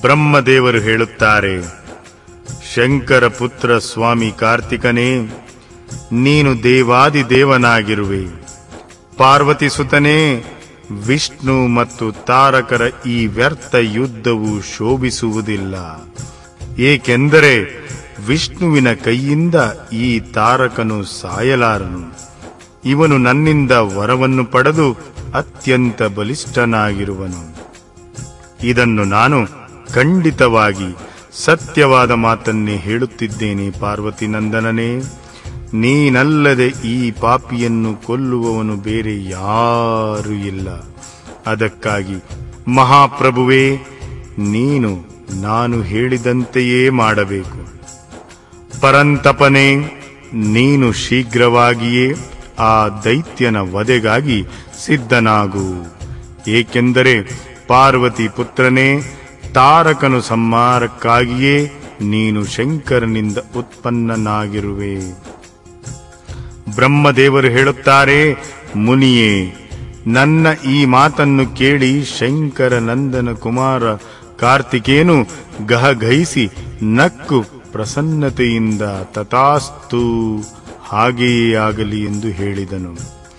ಬ್ರಹ್ಮದೇವರು ಹೇಳುತ್ತಾರೆ ಶಂಕರ ಪುತ್ರ ಸ್ವಾಮಿ ಕಾರ್ತಿಕನೇ ನೀನು ದೇವಾದಿ ದೇವನಾಗಿರುವೆ ಪಾರ್ವತಿ ಸುತನೇ ವಿಷ್ಣು ಮತ್ತು ತಾರಕರ ಈ ವ್ಯರ್ಥ ಯುದ್ಧವು ಶೋಭಿಸುವುದಿಲ್ಲ ಏಕೆಂದರೆ ವಿಷ್ಣುವಿನ ಕೈಯಿಂದ ಈ ತಾರಕನು ಸಾಯಲಾರನು ಇವನು ನನ್ನಿಂದ ವರವನ್ನು ಪಡೆದು ಅತ್ಯಂತ ಬಲಿಷ್ಠನಾಗಿರುವನು ಇದನ್ನು ನಾನು ಖಂಡಿತವಾಗಿ ಸತ್ಯವಾದ ಮಾತನ್ನೇ ಹೇಳುತ್ತಿದ್ದೇನೆ ಪಾರ್ವತಿ ನಂದನನೇ ನೀನಲ್ಲದೆ ಈ ಪಾಪಿಯನ್ನು ಕೊಲ್ಲುವವನು ಬೇರೆ ಯಾರೂ ಇಲ್ಲ ಅದಕ್ಕಾಗಿ ಮಹಾಪ್ರಭುವೇ ನೀನು ನಾನು ಹೇಳಿದಂತೆಯೇ ಮಾಡಬೇಕು ಪರಂತಪನೆ ನೀನು ಶೀಘ್ರವಾಗಿಯೇ ಆ ದೈತ್ಯನ ವಧೆಗಾಗಿ ಸಿದ್ಧನಾಗು ಏಕೆಂದರೆ ಪಾರ್ವತಿ ಪುತ್ರನೇ ತಾರಕನು ಸಂಹಾರಕ್ಕಾಗಿಯೇ ನೀನು ಶಂಕರನಿಂದ ಉತ್ಪನ್ನನಾಗಿರುವೆ ಬ್ರಹ್ಮದೇವರು ಹೇಳುತ್ತಾರೆ ಮುನಿಯೇ ನನ್ನ ಈ ಮಾತನ್ನು ಕೇಳಿ ಶಂಕರ ನಂದನ ಕುಮಾರ ಕಾರ್ತಿಕೇನು ಗಹಗಹಿಸಿ ನಕ್ಕು ಪ್ರಸನ್ನತೆಯಿಂದ ತಥಾಸ್ತು ಹಾಗೆಯೇ ಆಗಲಿ ಎಂದು ಹೇಳಿದನು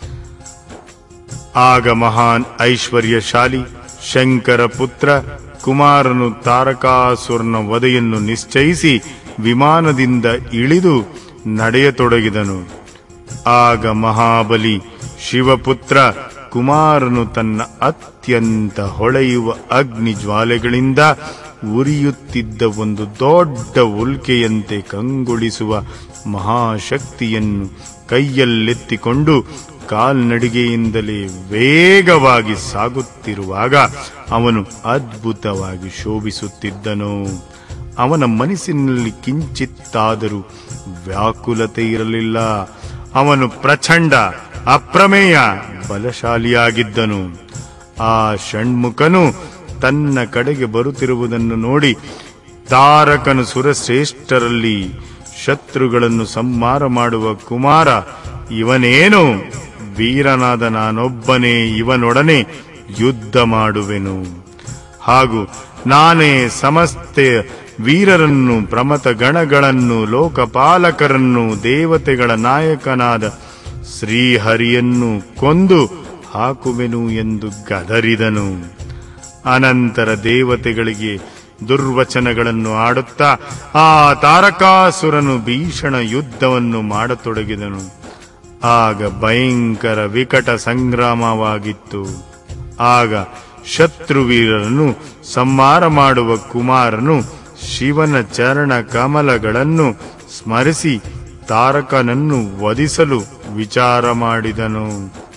ಆಗ ಮಹಾನ್ ಐಶ್ವರ್ಯಶಾಲಿ ಶಂಕರ ಪುತ್ರ ಕುಮಾರನು ತಾರಕಾಸುರನ ವಧೆಯನ್ನು ನಿಶ್ಚಯಿಸಿ ವಿಮಾನದಿಂದ ಇಳಿದು ನಡೆಯತೊಡಗಿದನು ಆಗ ಮಹಾಬಲಿ ಶಿವಪುತ್ರ ಕುಮಾರನು ತನ್ನ ಅತ್ಯಂತ ಹೊಳೆಯುವ ಅಗ್ನಿ ಜ್ವಾಲೆಗಳಿಂದ ಉರಿಯುತ್ತಿದ್ದ ಒಂದು ದೊಡ್ಡ ಉಲ್ಕೆಯಂತೆ ಕಂಗೊಳಿಸುವ ಮಹಾಶಕ್ತಿಯನ್ನು ಕೈಯಲ್ಲೆತ್ತಿಕೊಂಡು ಕಾಲ್ನಡಿಗೆಯಿಂದಲೇ ವೇಗವಾಗಿ ಸಾಗುತ್ತಿರುವಾಗ ಅವನು ಅದ್ಭುತವಾಗಿ ಶೋಭಿಸುತ್ತಿದ್ದನು ಅವನ ಮನಸ್ಸಿನಲ್ಲಿ ಕಿಂಚಿತ್ತಾದರೂ ವ್ಯಾಕುಲತೆ ಇರಲಿಲ್ಲ ಅವನು ಪ್ರಚಂಡ ಅಪ್ರಮೇಯ ಬಲಶಾಲಿಯಾಗಿದ್ದನು ಆ ಷಣ್ಮುಖನು ತನ್ನ ಕಡೆಗೆ ಬರುತ್ತಿರುವುದನ್ನು ನೋಡಿ ತಾರಕನು ಸುರಶ್ರೇಷ್ಠರಲ್ಲಿ ಶತ್ರುಗಳನ್ನು ಸಂಹಾರ ಮಾಡುವ ಕುಮಾರ ಇವನೇನು ವೀರನಾದ ನಾನೊಬ್ಬನೇ ಇವನೊಡನೆ ಯುದ್ಧ ಮಾಡುವೆನು ಹಾಗೂ ನಾನೇ ಸಮಸ್ತ ವೀರರನ್ನು ಪ್ರಮಥ ಗಣಗಳನ್ನು ಲೋಕಪಾಲಕರನ್ನು ದೇವತೆಗಳ ನಾಯಕನಾದ ಶ್ರೀಹರಿಯನ್ನು ಕೊಂದು ಹಾಕುವೆನು ಎಂದು ಗದರಿದನು ಅನಂತರ ದೇವತೆಗಳಿಗೆ ದುರ್ವಚನಗಳನ್ನು ಆಡುತ್ತಾ ಆ ತಾರಕಾಸುರನು ಭೀಷಣ ಯುದ್ಧವನ್ನು ಮಾಡತೊಡಗಿದನು ಆಗ ಭಯಂಕರ ವಿಕಟ ಸಂಗ್ರಾಮವಾಗಿತ್ತು ಆಗ ಶತ್ರುವೀರರನ್ನು ಸಂಹಾರ ಮಾಡುವ ಕುಮಾರನು ಶಿವನ ಚರಣ ಕಮಲಗಳನ್ನು ಸ್ಮರಿಸಿ ತಾರಕನನ್ನು ವಧಿಸಲು ವಿಚಾರ ಮಾಡಿದನು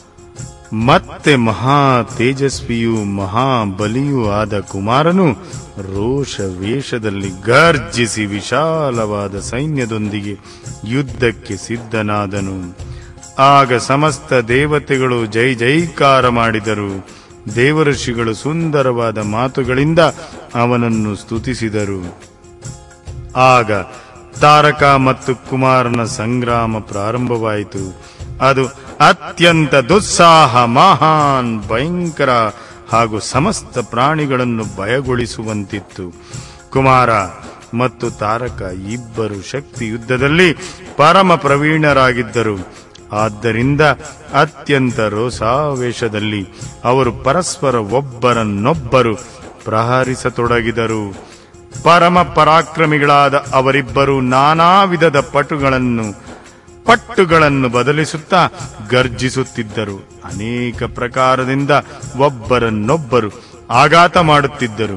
ಮತ್ತೆ ಮಹಾ ತೇಜಸ್ವಿಯೂ ಮಹಾಬಲಿಯೂ ಆದ ಕುಮಾರನು ರೋಷ ವೇಷದಲ್ಲಿ ಗರ್ಜಿಸಿ ವಿಶಾಲವಾದ ಸೈನ್ಯದೊಂದಿಗೆ ಯುದ್ಧಕ್ಕೆ ಸಿದ್ಧನಾದನು ಆಗ ಸಮಸ್ತ ದೇವತೆಗಳು ಜೈ ಜೈಕಾರ ಮಾಡಿದರು ದೇವಋಷಿಗಳು ಸುಂದರವಾದ ಮಾತುಗಳಿಂದ ಅವನನ್ನು ಸ್ತುತಿಸಿದರು ಆಗ ತಾರಕ ಮತ್ತು ಕುಮಾರನ ಸಂಗ್ರಾಮ ಪ್ರಾರಂಭವಾಯಿತು ಅದು ಅತ್ಯಂತ ದುಸ್ಸಾಹ ಮಹಾನ್ ಭಯಂಕರ ಹಾಗೂ ಸಮಸ್ತ ಪ್ರಾಣಿಗಳನ್ನು ಭಯಗೊಳಿಸುವಂತಿತ್ತು ಕುಮಾರ ಮತ್ತು ತಾರಕ ಇಬ್ಬರು ಶಕ್ತಿ ಯುದ್ಧದಲ್ಲಿ ಪರಮ ಪ್ರವೀಣರಾಗಿದ್ದರು ಆದ್ದರಿಂದ ಅತ್ಯಂತ ರೋಸಾವೇಶದಲ್ಲಿ ಅವರು ಪರಸ್ಪರ ಒಬ್ಬರನ್ನೊಬ್ಬರು ಪ್ರಹರಿಸತೊಡಗಿದರು ಪರಮ ಪರಾಕ್ರಮಿಗಳಾದ ಅವರಿಬ್ಬರು ನಾನಾ ವಿಧದ ಪಟುಗಳನ್ನು ಪಟ್ಟುಗಳನ್ನು ಬದಲಿಸುತ್ತಾ ಗರ್ಜಿಸುತ್ತಿದ್ದರು ಅನೇಕ ಪ್ರಕಾರದಿಂದ ಒಬ್ಬರನ್ನೊಬ್ಬರು ಆಘಾತ ಮಾಡುತ್ತಿದ್ದರು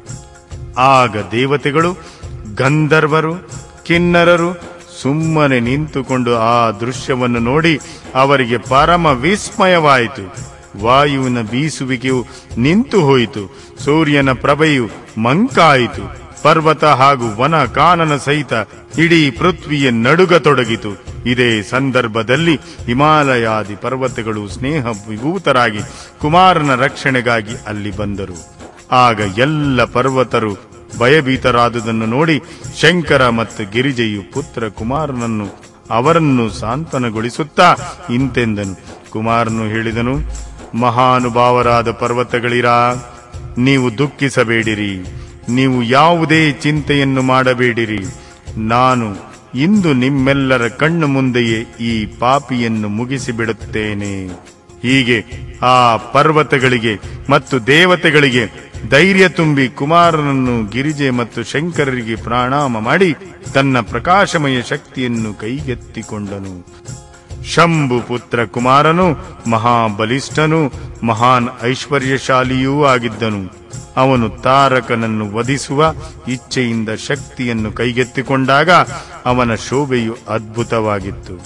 ಆಗ ದೇವತೆಗಳು ಗಂಧರ್ವರು ಕಿನ್ನರರು ಸುಮ್ಮನೆ ನಿಂತುಕೊಂಡು ಆ ದೃಶ್ಯವನ್ನು ನೋಡಿ ಅವರಿಗೆ ಪರಮ ವಿಸ್ಮಯವಾಯಿತು ವಾಯುವಿನ ಬೀಸುವಿಕೆಯು ನಿಂತು ಹೋಯಿತು ಸೂರ್ಯನ ಪ್ರಭೆಯು ಮಂಕಾಯಿತು ಪರ್ವತ ಹಾಗೂ ವನ ಕಾನನ ಸಹಿತ ಇಡೀ ಪೃಥ್ವಿಯ ನಡುಗತೊಡಗಿತು ಇದೇ ಸಂದರ್ಭದಲ್ಲಿ ಹಿಮಾಲಯಾದಿ ಪರ್ವತಗಳು ಸ್ನೇಹ ವಿಭೂತರಾಗಿ ಕುಮಾರನ ರಕ್ಷಣೆಗಾಗಿ ಅಲ್ಲಿ ಬಂದರು ಆಗ ಎಲ್ಲ ಪರ್ವತರು ಭಯಭೀತರಾದುದನ್ನು ನೋಡಿ ಶಂಕರ ಮತ್ತು ಗಿರಿಜೆಯು ಪುತ್ರ ಕುಮಾರನನ್ನು ಅವರನ್ನು ಸಾಂತ್ವನಗೊಳಿಸುತ್ತಾ ಇಂತೆಂದನು ಕುಮಾರನು ಹೇಳಿದನು ಮಹಾನುಭಾವರಾದ ಪರ್ವತಗಳಿರಾ ನೀವು ದುಃಖಿಸಬೇಡಿರಿ ನೀವು ಯಾವುದೇ ಚಿಂತೆಯನ್ನು ಮಾಡಬೇಡಿರಿ ನಾನು ಇಂದು ನಿಮ್ಮೆಲ್ಲರ ಕಣ್ಣು ಮುಂದೆಯೇ ಈ ಪಾಪಿಯನ್ನು ಮುಗಿಸಿಬಿಡುತ್ತೇನೆ ಹೀಗೆ ಆ ಪರ್ವತಗಳಿಗೆ ಮತ್ತು ದೇವತೆಗಳಿಗೆ ಧೈರ್ಯ ತುಂಬಿ ಕುಮಾರನನ್ನು ಗಿರಿಜೆ ಮತ್ತು ಶಂಕರರಿಗೆ ಪ್ರಣಾಮ ಮಾಡಿ ತನ್ನ ಪ್ರಕಾಶಮಯ ಶಕ್ತಿಯನ್ನು ಕೈಗೆತ್ತಿಕೊಂಡನು ಶಂಭು ಪುತ್ರ ಕುಮಾರನು ಮಹಾಬಲಿಷ್ಠನು ಮಹಾನ್ ಐಶ್ವರ್ಯಶಾಲಿಯೂ ಆಗಿದ್ದನು ಅವನು ತಾರಕನನ್ನು ವಧಿಸುವ ಇಚ್ಛೆಯಿಂದ ಶಕ್ತಿಯನ್ನು ಕೈಗೆತ್ತಿಕೊಂಡಾಗ ಅವನ ಶೋಭೆಯು ಅದ್ಭುತವಾಗಿತ್ತು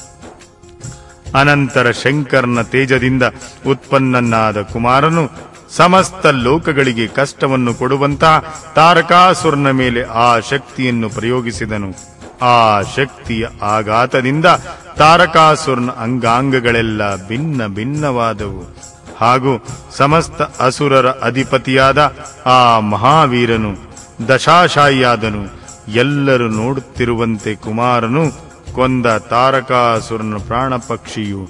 ಅನಂತರ ಶಂಕರನ ತೇಜದಿಂದ ಉತ್ಪನ್ನನಾದ ಕುಮಾರನು ಸಮಸ್ತ ಲೋಕಗಳಿಗೆ ಕಷ್ಟವನ್ನು ಕೊಡುವಂತಹ ತಾರಕಾಸುರನ ಮೇಲೆ ಆ ಶಕ್ತಿಯನ್ನು ಪ್ರಯೋಗಿಸಿದನು ಆ ಶಕ್ತಿಯ ಆಘಾತದಿಂದ ತಾರಕಾಸುರನ ಅಂಗಾಂಗಗಳೆಲ್ಲ ಭಿನ್ನ ಭಿನ್ನವಾದವು ಹಾಗೂ ಸಮಸ್ತ ಅಸುರರ ಅಧಿಪತಿಯಾದ ಆ ಮಹಾವೀರನು ದಶಾಶಾಯಿಯಾದನು ಎಲ್ಲರೂ ನೋಡುತ್ತಿರುವಂತೆ ಕುಮಾರನು ಕೊಂದ ತಾರಕಾಸುರನ ಪ್ರಾಣ ಪಕ್ಷಿಯು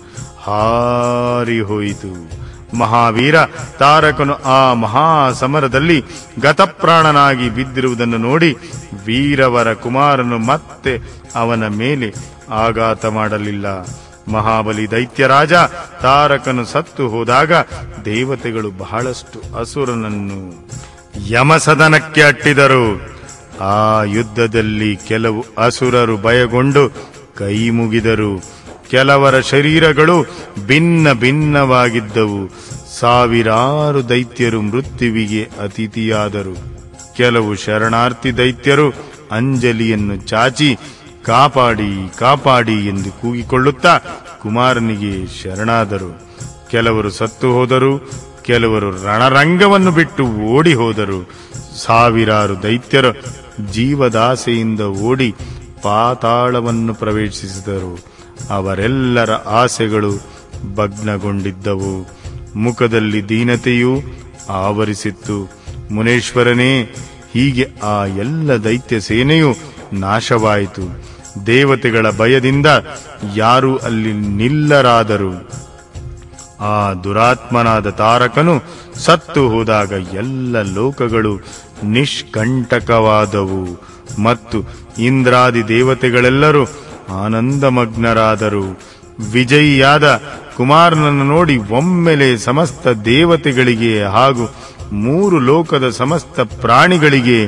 ಹಾರಿ ಹೋಯಿತು ಮಹಾವೀರ ತಾರಕನು ಆ ಮಹಾ ಸಮರದಲ್ಲಿ ಗತಪ್ರಾಣನಾಗಿ ಬಿದ್ದಿರುವುದನ್ನು ನೋಡಿ ವೀರವರ ಕುಮಾರನು ಮತ್ತೆ ಅವನ ಮೇಲೆ ಆಘಾತ ಮಾಡಲಿಲ್ಲ ಮಹಾಬಲಿ ದೈತ್ಯರಾಜ ತಾರಕನು ಸತ್ತು ಹೋದಾಗ ದೇವತೆಗಳು ಬಹಳಷ್ಟು ಅಸುರನನ್ನು ಯಮಸದನಕ್ಕೆ ಅಟ್ಟಿದರು ಆ ಯುದ್ಧದಲ್ಲಿ ಕೆಲವು ಅಸುರರು ಭಯಗೊಂಡು ಕೈ ಮುಗಿದರು ಕೆಲವರ ಶರೀರಗಳು ಭಿನ್ನ ಭಿನ್ನವಾಗಿದ್ದವು ಸಾವಿರಾರು ದೈತ್ಯರು ಮೃತ್ಯುವಿಗೆ ಅತಿಥಿಯಾದರು ಕೆಲವು ಶರಣಾರ್ಥಿ ದೈತ್ಯರು ಅಂಜಲಿಯನ್ನು ಚಾಚಿ ಕಾಪಾಡಿ ಕಾಪಾಡಿ ಎಂದು ಕೂಗಿಕೊಳ್ಳುತ್ತಾ ಕುಮಾರನಿಗೆ ಶರಣಾದರು ಕೆಲವರು ಸತ್ತು ಹೋದರು ಕೆಲವರು ರಣರಂಗವನ್ನು ಬಿಟ್ಟು ಓಡಿ ಹೋದರು ಸಾವಿರಾರು ದೈತ್ಯರು ಜೀವದಾಸೆಯಿಂದ ಓಡಿ ಪಾತಾಳವನ್ನು ಪ್ರವೇಶಿಸಿದರು ಅವರೆಲ್ಲರ ಆಸೆಗಳು ಭಗ್ನಗೊಂಡಿದ್ದವು ಮುಖದಲ್ಲಿ ದೀನತೆಯೂ ಆವರಿಸಿತ್ತು ಮುನೇಶ್ವರನೇ ಹೀಗೆ ಆ ಎಲ್ಲ ದೈತ್ಯ ಸೇನೆಯು ನಾಶವಾಯಿತು ದೇವತೆಗಳ ಭಯದಿಂದ ಯಾರೂ ಅಲ್ಲಿ ನಿಲ್ಲರಾದರು ಆ ದುರಾತ್ಮನಾದ ತಾರಕನು ಸತ್ತು ಹೋದಾಗ ಎಲ್ಲ ಲೋಕಗಳು ನಿಷ್ಕಂಟಕವಾದವು ಮತ್ತು ಇಂದ್ರಾದಿ ದೇವತೆಗಳೆಲ್ಲರೂ ಆನಂದಮಗ್ನರಾದರು ವಿಜಯಿಯಾದ ಕುಮಾರನನ್ನು ನೋಡಿ ಒಮ್ಮೆಲೆ ಸಮಸ್ತ ದೇವತೆಗಳಿಗೆ ಹಾಗೂ ಮೂರು ಲೋಕದ ಸಮಸ್ತ ಪ್ರಾಣಿಗಳಿಗೆ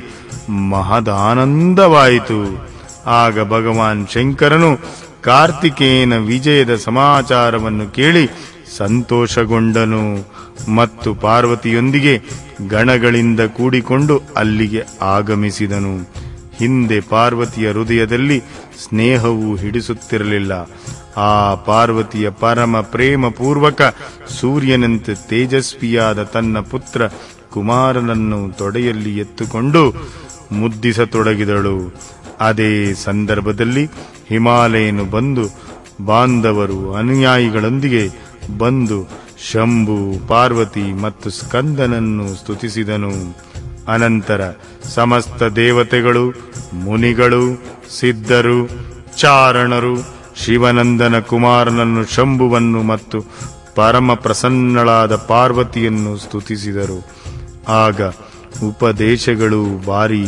ಮಹದಾನಂದವಾಯಿತು ಆಗ ಭಗವಾನ್ ಶಂಕರನು ಕಾರ್ತಿಕೇಯನ ವಿಜಯದ ಸಮಾಚಾರವನ್ನು ಕೇಳಿ ಸಂತೋಷಗೊಂಡನು ಮತ್ತು ಪಾರ್ವತಿಯೊಂದಿಗೆ ಗಣಗಳಿಂದ ಕೂಡಿಕೊಂಡು ಅಲ್ಲಿಗೆ ಆಗಮಿಸಿದನು ಹಿಂದೆ ಪಾರ್ವತಿಯ ಹೃದಯದಲ್ಲಿ ಸ್ನೇಹವು ಹಿಡಿಸುತ್ತಿರಲಿಲ್ಲ ಆ ಪಾರ್ವತಿಯ ಪರಮ ಪ್ರೇಮ ಪೂರ್ವಕ ಸೂರ್ಯನಂತೆ ತೇಜಸ್ವಿಯಾದ ತನ್ನ ಪುತ್ರ ಕುಮಾರನನ್ನು ತೊಡೆಯಲ್ಲಿ ಎತ್ತುಕೊಂಡು ಮುದ್ದಿಸತೊಡಗಿದಳು ಅದೇ ಸಂದರ್ಭದಲ್ಲಿ ಹಿಮಾಲಯನು ಬಂದು ಬಾಂಧವರು ಅನುಯಾಯಿಗಳೊಂದಿಗೆ ಬಂದು ಶಂಭು ಪಾರ್ವತಿ ಮತ್ತು ಸ್ಕಂದನನ್ನು ಸ್ತುತಿಸಿದನು ಅನಂತರ ಸಮಸ್ತ ದೇವತೆಗಳು ಮುನಿಗಳು ಸಿದ್ಧರು ಚಾರಣರು ಶಿವನಂದನ ಕುಮಾರನನ್ನು ಶಂಭುವನ್ನು ಮತ್ತು ಪರಮ ಪ್ರಸನ್ನಳಾದ ಪಾರ್ವತಿಯನ್ನು ಸ್ತುತಿಸಿದರು ಆಗ ಉಪದೇಶಗಳು ಬಾರಿ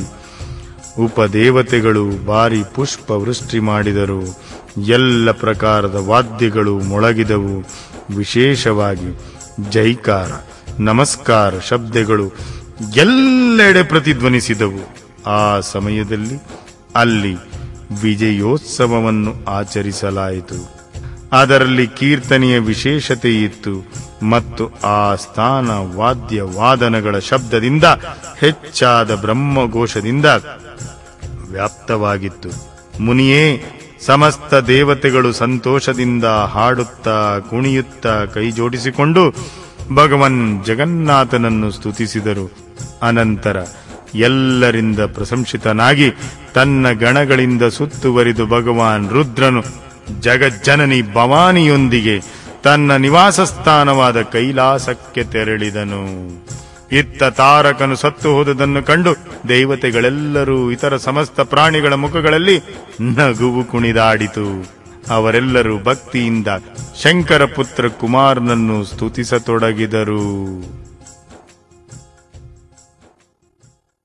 ಉಪದೇವತೆಗಳು ಬಾರಿ ಪುಷ್ಪ ವೃಷ್ಟಿ ಮಾಡಿದರು ಎಲ್ಲ ಪ್ರಕಾರದ ವಾದ್ಯಗಳು ಮೊಳಗಿದವು ವಿಶೇಷವಾಗಿ ಜೈಕಾರ ನಮಸ್ಕಾರ ಶಬ್ದಗಳು ಎಲ್ಲೆಡೆ ಪ್ರತಿಧ್ವನಿಸಿದವು ಆ ಸಮಯದಲ್ಲಿ ಅಲ್ಲಿ ವಿಜಯೋತ್ಸವವನ್ನು ಆಚರಿಸಲಾಯಿತು ಅದರಲ್ಲಿ ಕೀರ್ತನೆಯ ವಿಶೇಷತೆ ಇತ್ತು ಮತ್ತು ಆ ಸ್ಥಾನ ವಾದ್ಯ ವಾದನಗಳ ಶಬ್ದದಿಂದ ಹೆಚ್ಚಾದ ಬ್ರಹ್ಮಘೋಷದಿಂದ ವ್ಯಾಪ್ತವಾಗಿತ್ತು ಮುನಿಯೇ ಸಮಸ್ತ ದೇವತೆಗಳು ಸಂತೋಷದಿಂದ ಹಾಡುತ್ತಾ ಕುಣಿಯುತ್ತಾ ಕೈ ಜೋಡಿಸಿಕೊಂಡು ಭಗವನ್ ಜಗನ್ನಾಥನನ್ನು ಸ್ತುತಿಸಿದರು ಅನಂತರ ಎಲ್ಲರಿಂದ ಪ್ರಶಂಸಿತನಾಗಿ ತನ್ನ ಗಣಗಳಿಂದ ಸುತ್ತುವರಿದು ಭಗವಾನ್ ರುದ್ರನು ಜಗಜ್ಜನನಿ ಭವಾನಿಯೊಂದಿಗೆ ತನ್ನ ನಿವಾಸ ಸ್ಥಾನವಾದ ಕೈಲಾಸಕ್ಕೆ ತೆರಳಿದನು ಇತ್ತ ತಾರಕನು ಸತ್ತು ಹೋದುದನ್ನು ಕಂಡು ದೇವತೆಗಳೆಲ್ಲರೂ ಇತರ ಸಮಸ್ತ ಪ್ರಾಣಿಗಳ ಮುಖಗಳಲ್ಲಿ ನಗುವು ಕುಣಿದಾಡಿತು ಅವರೆಲ್ಲರೂ ಭಕ್ತಿಯಿಂದ ಶಂಕರ ಪುತ್ರ ಕುಮಾರನನ್ನು ಸ್ತುತಿಸತೊಡಗಿದರು